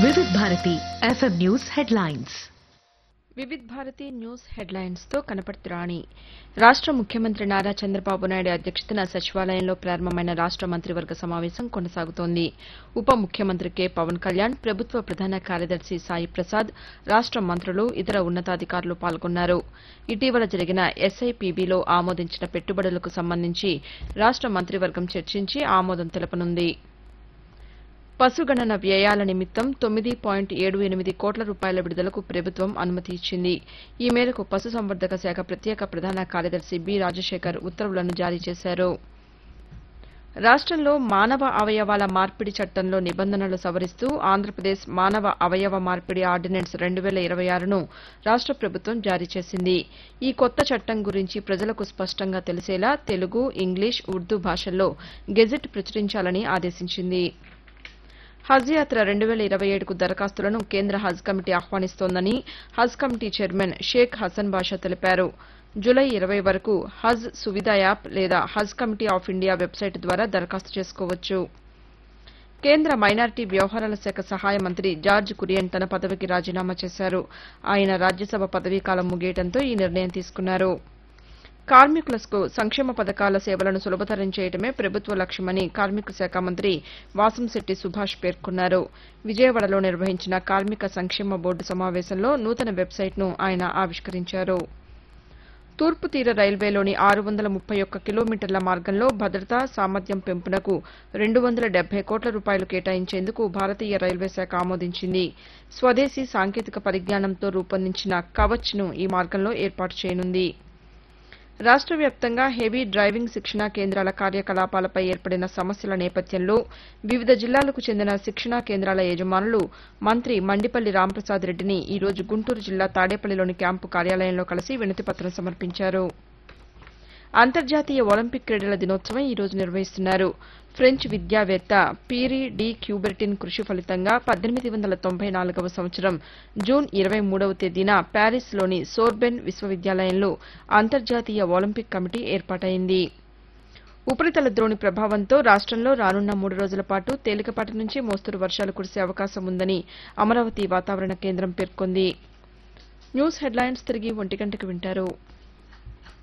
వివిధ Bharati FM news headlines Vividh Bharati news headlines తో కనపర్తి రాణి రాష్ట ముఖ్యమంత్రి నారా చంద్రబాబు నాయుడు అధ్యక్షతన సచివాలయంలో ప్రారంభమైన రాష్ట మంత్రివర్గ సమావేశం కొనసాగుతోంది ఉప ముఖ్యమంత్రి కె పవన్ కళ్యాణ్ ప్రభుత్వ ప్రధాన కార్యదర్శి సాయి ప్రసాద్ రాష్ట మంత్రులు ఇతర ఉన్నతాధికారులు పాల్గొన్నారు ఇటీవల జరిగిన ఎస్ఐపిబిలో ఆమోదించిన పెట్టుబడులకు సంబంధించి రాష్ట మంత్రివర్గం చర్చించి ఆమోదం తెలపనుంది పశుగణన వ్యయాల నిమిత్తం తొమ్మిది పాయింట్ ఏడు ఎనిమిది కోట్ల రూపాయల విడుదలకు ప్రభుత్వం అనుమతి ఇచ్చింది ఈ మేరకు పశుసంవర్ధక శాఖ ప్రత్యేక ప్రధాన కార్యదర్శి బి రాజశేఖర్ ఉత్తర్వులను జారీ చేశారు రాష్టంలో మానవ అవయవాల మార్పిడి చట్టంలో నిబంధనలు సవరిస్తూ ఆంధ్రప్రదేశ్ మానవ అవయవ మార్పిడి ఆర్డినెన్స్ రెండు వేల ఇరవై ఆరును రాష్ట ప్రభుత్వం జారీ చేసింది ఈ కొత్త చట్టం గురించి ప్రజలకు స్పష్టంగా తెలిసేలా తెలుగు ఇంగ్లీష్ ఉర్దూ భాషల్లో గెజెట్ ప్రచురించాలని ఆదేశించింది హజ్ యాత్ర రెండు వేల ఇరవై ఏడుకు దరఖాస్తులను కేంద్ర హజ్ కమిటీ ఆహ్వానిస్తోందని Haj committee chairman Shaik Hasan Basha తెలిపారు జులై ఇరవై వరకు హజ్ సువిధ యాప్ లేదా Haj committee of India website ద్వారా దరఖాస్తు చేసుకోవచ్చు కేంద్ర మైనార్టీ వ్యవహారాల శాఖ సహాయ మంత్రి జార్జ్ కురియన్ తన పదవికి రాజీనామా చేశారు ఆయన రాజ్యసభ పదవీకాలం ముగియటంతో ఈ నిర్ణయం తీసుకున్నారు కార్మికులకు సంక్షేమ పథకాల సేవలను సులభతరం చేయడమే ప్రభుత్వ లక్ష్యమని కార్మిక శాఖ మంత్రి వాసంశెట్టి సుభాష్ పేర్కొన్నారు విజయవాడలో నిర్వహించిన కార్మిక సంక్షేమ బోర్డు సమావేశంలో నూతన వెబ్సైట్ను ఆయన ఆవిష్కరించారు తూర్పు తీర రైల్వేలోని ఆరు వందల ముప్పై ఒక్క కిలోమీటర్ల మార్గంలో భద్రత సామర్థ్యం పెంపునకు రెండు వందల డెబ్బై కోట్ల రూపాయలు కేటాయించేందుకు భారతీయ రైల్వే శాఖ ఆమోదించింది స్వదేశీ సాంకేతిక పరిజ్ఞానంతో రూపొందించిన కవచ్ను ఈ మార్గంలో ఏర్పాటు చేయనుంది రాష్ట వ్యాప్తంగా హెవీ డ్రైవింగ్ శిక్షణా కేంద్రాల కార్యకలాపాలపై ఏర్పడిన సమస్యల నేపథ్యంలో వివిధ జిల్లాలకు చెందిన శిక్షణా కేంద్రాల యజమానులు మంత్రి మండిపల్లి రాంప్రసాద్ రెడ్డిని ఈ రోజు గుంటూరు జిల్లా తాడేపల్లిలోని క్యాంపు కార్యాలయంలో కలిసి వినతిపత్రం సమర్పించారు అంతర్జాతీయ ఒలింపిక్ క్రీడల దినోత్సవం ఈ రోజు నిర్వహిస్తున్నారు ఫ్రెంచ్ విద్యావేత్త పీరీ డి క్యూబెర్టిన్ కృషి ఫలితంగా పద్దెనిమిది వందల తొంభై నాలుగవ సంవత్సరం జూన్ ఇరవై మూడవ తేదీన ప్యారిస్లోని సోర్బెన్ విశ్వవిద్యాలయంలో అంతర్జాతీయ ఒలింపిక్ కమిటీ ఏర్పాటైంది ఉపరితల ద్రోణి ప్రభావంతో రాష్టంలో రానున్న మూడు రోజుల పాటు తేలికపాటి నుంచి మోస్తరు వర్షాలు కురిసే అవకాశం ఉందని అమరావతి వాతావరణ కేంద్రం పేర్కొంది న్యూస్ హెడ్లైన్స్ తిరిగి ఒంటి గంటకు వింటారు